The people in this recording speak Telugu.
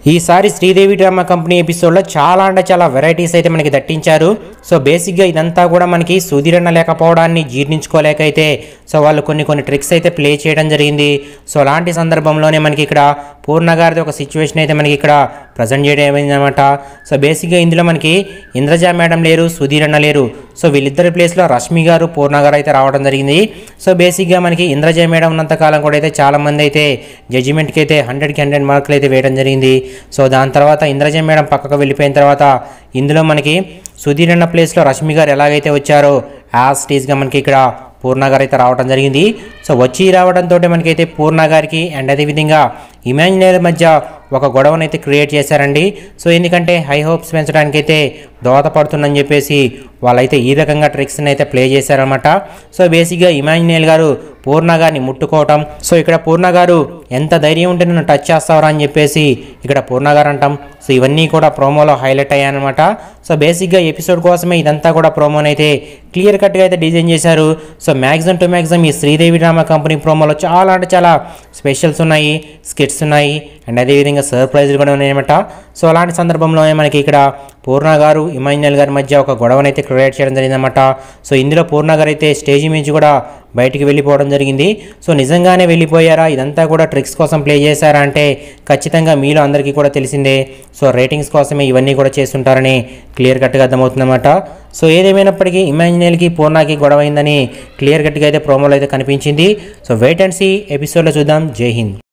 ఈసారి శ్రీదేవి డ్రామా కంపెనీ ఎపిసోడ్లో చాలా అంటే చాలా వెరైటీస్ అయితే మనకి దట్టించారు సో బేసిక్గా ఇదంతా కూడా మనకి సుధీరణ లేకపోవడాన్ని జీర్ణించుకోలేక అయితే సో వాళ్ళు కొన్ని కొన్ని ట్రిక్స్ అయితే ప్లే చేయడం జరిగింది సో అలాంటి సందర్భంలోనే మనకి ఇక్కడ పూర్ణ గారిది ఒక సిచ్యువేషన్ అయితే మనకి ఇక్కడ ప్రజెంట్ చేయడం ఏమైందన్నమాట సో బేసిక్గా ఇందులో మనకి ఇంద్రజ మేడం లేరు సుధీరణ లేరు సో వీళ్ళిద్దరి ప్లేస్లో రష్మి గారు పూర్ణ గారు అయితే రావడం జరిగింది సో బేసిక్గా మనకి ఇంద్రజ మేడం ఉన్నంతకాలం కూడా అయితే చాలామంది అయితే జడ్జిమెంట్కి అయితే హండ్రెడ్కి హండ్రెడ్ మార్కులు అయితే వేయడం జరిగింది సో దాని తర్వాత ఇంద్రజ మేడం పక్కకు వెళ్ళిపోయిన తర్వాత ఇందులో మనకి సుధీర్ అన్న ప్లేస్లో రష్మి గారు ఎలాగైతే వచ్చారో యాజ్ టీజ్గా మనకి ఇక్కడ పూర్ణ గారు అయితే రావడం జరిగింది సో వచ్చి రావడంతో మనకైతే పూర్ణ గారికి అండ్ అదేవిధంగా ఇమాజినరీ మధ్య ఒక గొడవనైతే క్రియేట్ చేశారండి సో ఎందుకంటే హై హోప్స్ పెంచడానికి అయితే దోహదపడుతుందని చెప్పేసి వాళ్ళైతే ఈ రకంగా ట్రిక్స్ని అయితే ప్లే చేశారనమాట సో బేసిక్గా ఇమాజినేల్ గారు పూర్ణ గారిని ముట్టుకోవటం సో ఇక్కడ పూర్ణ గారు ఎంత ధైర్యం ఉంటే నన్ను టచ్ చేస్తావరా అని చెప్పేసి ఇక్కడ పూర్ణ గారు అంటాం సో ఇవన్నీ కూడా ప్రోమోలో హైలైట్ అయ్యాయన్నమాట సో బేసిక్గా ఎపిసోడ్ కోసమే ఇదంతా కూడా ప్రోమోని అయితే క్లియర్ కట్గా అయితే డిజైన్ చేశారు సో మ్యాక్సిమం టు మ్యాక్సిమం ఈ శ్రీదేవి డ్రామా కంపెనీ ప్రోమోలో చాలా అంటే చాలా స్పెషల్స్ ఉన్నాయి స్కిట్స్ ఉన్నాయి అండ్ అదేవిధంగా సర్ప్రైజ్లు కూడా ఉన్నాయన్నమాట సో అలాంటి సందర్భంలోనే మనకి ఇక్కడ పూర్ణ గారు ఇమాన్యుయల్ గారి మధ్య ఒక గొడవనైతే క్రియేట్ చేయడం జరిగిందన్నమాట సో ఇందులో పూర్ణ గారు అయితే స్టేజ్ నుంచి కూడా బయటికి వెళ్ళిపోవడం జరిగింది సో నిజంగానే వెళ్ళిపోయారా ఇదంతా కూడా ట్రిక్స్ కోసం ప్లే చేశారా అంటే ఖచ్చితంగా మీలో అందరికీ కూడా తెలిసిందే సో రేటింగ్స్ కోసమే ఇవన్నీ కూడా చేస్తుంటారని క్లియర్ కట్గా అర్థమవుతుందన్నమాట సో ఏదేమైనప్పటికీ ఇమాన్యుయల్కి పూర్ణకి గొడవ అయిందని క్లియర్ కట్గా అయితే ప్రోమోలో అయితే కనిపించింది సో వెయిట్ అండ్ సీ ఎపిసోడ్లో చూద్దాం జై హింద్